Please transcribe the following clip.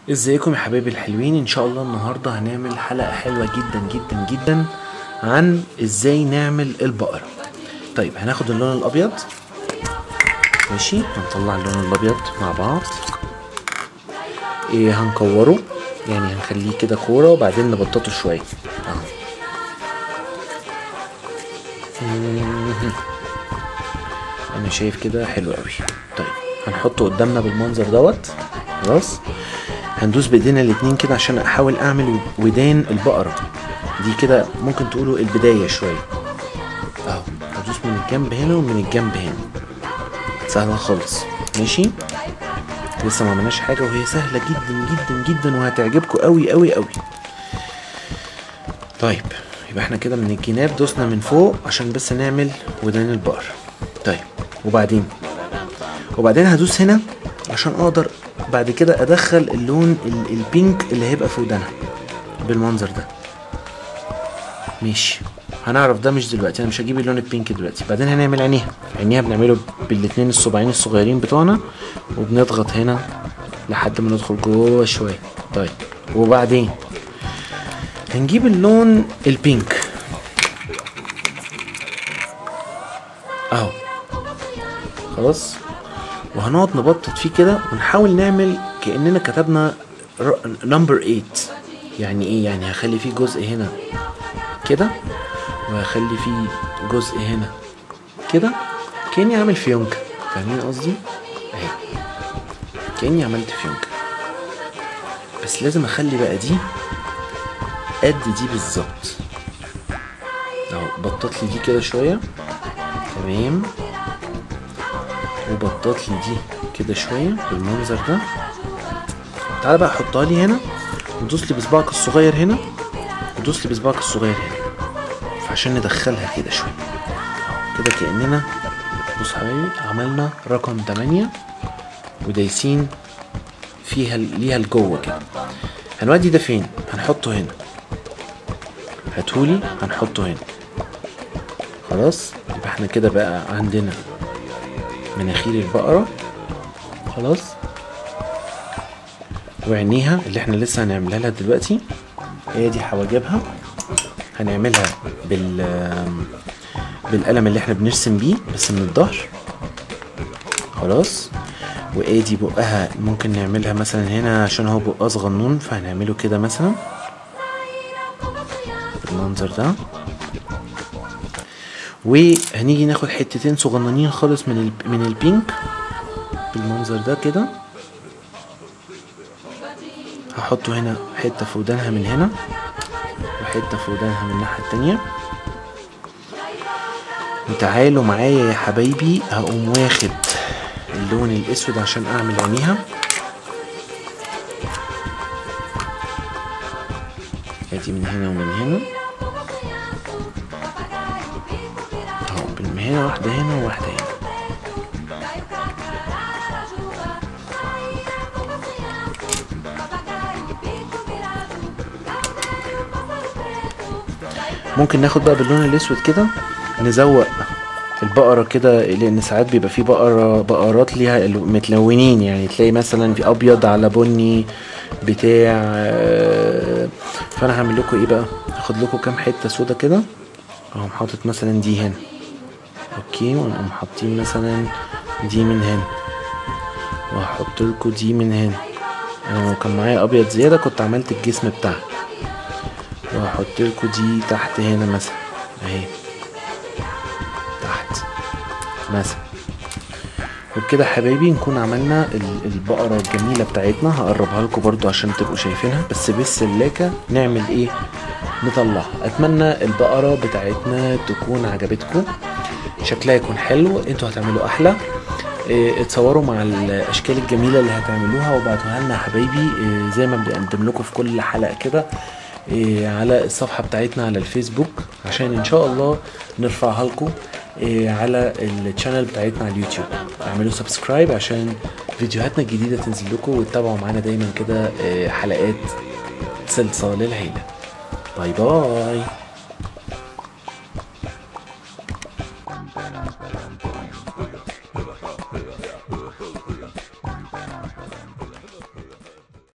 ازيكم يا حبايبي الحلوين ان شاء الله النهارده هنعمل حلقه حلوه جدا جدا جدا عن ازاي نعمل البقره طيب هناخد اللون الابيض ماشي هنطلع اللون الابيض مع بعض ايه هنكوره يعني هنخليه كده كوره وبعدين نبططه شويه اهو مهم. انا شايف كده حلو قوي طيب هنحطه قدامنا بالمنظر دوت خلاص هندوس بايدينا الاتنين كده عشان احاول اعمل ودان البقرة دي كده ممكن تقولوا البداية شوية اهو هدوس من الجنب هنا ومن الجنب هنا سهلة خالص ماشي لسه ما عملناش حاجة وهي سهلة جدا جدا جدا وهتعجبكم قوي قوي قوي طيب يبقى احنا كده من الجناب دوسنا من فوق عشان بس نعمل ودان البقر طيب وبعدين وبعدين هدوس هنا عشان اقدر بعد كده ادخل اللون ال- البينك اللي هيبقى في ودانها بالمنظر ده ماشي هنعرف ده مش دلوقتي انا مش هجيب اللون البينك دلوقتي بعدين هنعمل عينيها عينيها بنعمله بالاتنين الصباعين الصغيرين بتوعنا وبنضغط هنا لحد ما ندخل جوه شويه طيب وبعدين هنجيب اللون البينك اهو خلاص وهنقعد نبطط فيه كده ونحاول نعمل كاننا كتبنا نمبر 8 يعني ايه يعني هخلي فيه جزء هنا كده وهخلي فيه جزء هنا كده كاني عامل فيونكة فاهمين قصدي اهي كاني عملت فيونكة بس لازم اخلي بقى دي قد دي بالظبط اهو بطط لي دي كده شويه تمام وبطط لي دي كده شويه بالمنظر ده تعالى بقى حطها لي هنا ودوس لي بصباعك الصغير هنا ودوس لي بصباعك الصغير هنا فعشان ندخلها كده شويه أهو كده كاننا بص حبايبي عملنا رقم 8 ودايسين فيها ليها لجوه كده هنودي ده فين هنحطه هنا هاتولي هنحطه هنا خلاص يبقى احنا كده بقى عندنا مناخير البقرة خلاص وعينيها اللي احنا لسه هنعملها لها دلوقتي هي دي حواجبها هنعملها بال بالقلم اللي احنا بنرسم بيه بس من الظهر خلاص وادي بقها ممكن نعملها مثلا هنا عشان هو بقها صغنون فهنعمله كده مثلا بالمنظر ده وهنيجي ناخد حتتين صغننين خالص من ال... من البينك بالمنظر ده كده هحطه هنا حته في ودانها من هنا وحته في ودانها من الناحيه التانية وتعالوا معايا يا حبايبي هقوم واخد اللون الاسود عشان اعمل عينيها ادي من هنا ومن هنا اهو من هنا واحدة هنا وواحدة هنا ممكن ناخد بقى باللون الاسود كده نزوق البقرة كده لأن ساعات بيبقى في بقرة بقرات ليها ال- متلونين يعني تلاقي مثلا في أبيض على بني بتاع آه، فأنا هعمل لكم إيه بقى هاخد لكم كام حتة سودا كده أقوم حاطط مثلا دي هنا أوكي ونقوم حاطين مثلا دي من هنا وهحط لكم دي من هنا أنا لو كان معايا أبيض زيادة كنت عملت الجسم بتاعها وهحط لكم دي تحت هنا مثلا أهي تحت مثلا وبكده يا حبايبي نكون عملنا ال- البقرة الجميلة بتاعتنا هقربها لكم برضو عشان تبقوا شايفينها بس بالسلاكة نعمل ايه نطلعها اتمنى البقرة بتاعتنا تكون عجبتكم شكلها يكون حلو انتوا هتعملوا احلى إيه، اتصوروا مع الاشكال الجميله اللي هتعملوها وابعتوها لنا يا حبايبي إيه، زي ما بنقدم لكم في كل حلقه كده إيه، على الصفحه بتاعتنا على الفيسبوك عشان ان شاء الله نرفعها لكم إيه، على الشانل بتاعتنا على اليوتيوب اعملوا سبسكرايب عشان فيديوهاتنا الجديده تنزل لكم وتتابعوا معانا دايما كده إيه، حلقات صلصال العيله باي باي